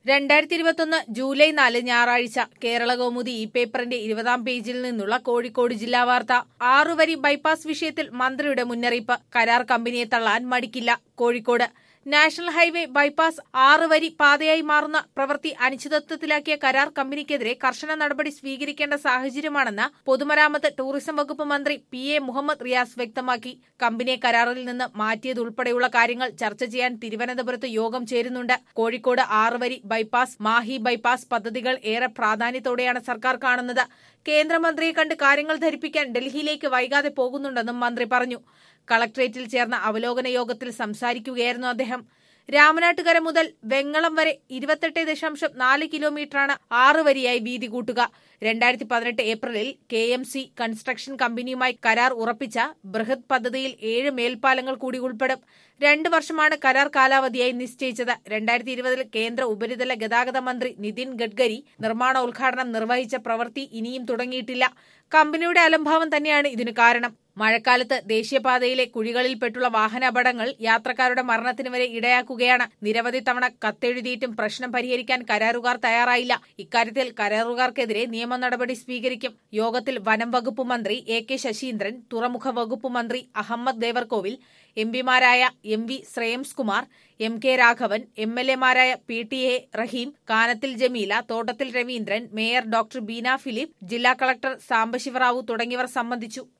രണ്ടായിരത്തി ഇരുപത്തൊന്ന് ജൂലൈ നാല് ഞായറാഴ്ച കേരള കൗമുദി ഈ പേപ്പറിന്റെ ഇരുപതാം പേജിൽ നിന്നുള്ള കോഴിക്കോട് ജില്ലാ വാർത്ത ആറുവരി ബൈപ്പാസ് വിഷയത്തിൽ മന്ത്രിയുടെ മുന്നറിയിപ്പ് കരാർ കമ്പനിയെ തള്ളാൻ മടിക്കില്ല കോഴിക്കോട് നാഷണൽ ഹൈവേ ബൈപ്പാസ് ആറ് വരി പാതയായി മാറുന്ന പ്രവൃത്തി അനിശ്ചിതത്വത്തിലാക്കിയ കരാർ കമ്പനിക്കെതിരെ കർശന നടപടി സ്വീകരിക്കേണ്ട സാഹചര്യമാണെന്ന് പൊതുമരാമത്ത് ടൂറിസം വകുപ്പ് മന്ത്രി പി എ മുഹമ്മദ് റിയാസ് വ്യക്തമാക്കി കമ്പനിയെ കരാറിൽ നിന്ന് മാറ്റിയതുൾപ്പെടെയുള്ള കാര്യങ്ങൾ ചർച്ച ചെയ്യാൻ തിരുവനന്തപുരത്ത് യോഗം ചേരുന്നുണ്ട് കോഴിക്കോട് ആറ് വരി ബൈപ്പാസ് മാഹി ബൈപ്പാസ് പദ്ധതികൾ ഏറെ പ്രാധാന്യത്തോടെയാണ് സർക്കാർ കാണുന്നത് കേന്ദ്രമന്ത്രിയെ കണ്ട് കാര്യങ്ങൾ ധരിപ്പിക്കാൻ ഡൽഹിയിലേക്ക് വൈകാതെ പോകുന്നുണ്ടെന്നും മന്ത്രി പറഞ്ഞു കളക്ട്രേറ്റിൽ ചേർന്ന അവലോകന യോഗത്തിൽ സംസാരിക്കുകയായിരുന്നു അദ്ദേഹം രാമനാട്ടുകര മുതൽ വെങ്ങളം വരെ ഇരുപത്തെട്ട് ദശാംശം നാല് കിലോമീറ്ററാണ് ആറ് വരിയായി വീതി കൂട്ടുക രണ്ടായിരത്തി പതിനെട്ട് ഏപ്രിലിൽ കെ എം സി കൺസ്ട്രക്ഷൻ കമ്പനിയുമായി കരാർ ഉറപ്പിച്ച ബൃഹത് പദ്ധതിയിൽ ഏഴ് മേൽപ്പാലങ്ങൾ കൂടി ഉൾപ്പെടും രണ്ട് വർഷമാണ് കരാർ കാലാവധിയായി നിശ്ചയിച്ചത് രണ്ടായിരത്തി ഇരുപതിൽ കേന്ദ്ര ഉപരിതല ഗതാഗത മന്ത്രി നിതിൻ ഗഡ്കരി നിർമ്മാണോദ്ഘാടനം നിർവഹിച്ച പ്രവൃത്തി ഇനിയും തുടങ്ങിയിട്ടില്ല കമ്പനിയുടെ അലംഭാവം തന്നെയാണ് ഇതിനു കാരണം മഴക്കാലത്ത് ദേശീയപാതയിലെ കുഴികളിൽപ്പെട്ടുള്ള വാഹനാപകടങ്ങൾ യാത്രക്കാരുടെ മരണത്തിന് വരെ ഇടയാക്കുകയാണ് നിരവധി തവണ കത്തെഴുതിയിട്ടും പ്രശ്നം പരിഹരിക്കാൻ കരാറുകാർ തയ്യാറായില്ല ഇക്കാര്യത്തിൽ കരാറുകാർക്കെതിരെ നിയമ നടപടി സ്വീകരിക്കും യോഗത്തിൽ വനം വകുപ്പ് മന്ത്രി എ കെ ശശീന്ദ്രൻ തുറമുഖ വകുപ്പ് മന്ത്രി അഹമ്മദ് ദേവർകോവിൽ എം പിമാരായ M V Shreyams Kumar M K Raghavan M L എമാരായ P T A Rahim Kanathil Jameela Thottathil Ravindran mayor doctor Beena Philip ജില്ലാ കളക്ടർ സാംബശിവറാവു തുടങ്ങിയവർ സംബന്ധിച്ചു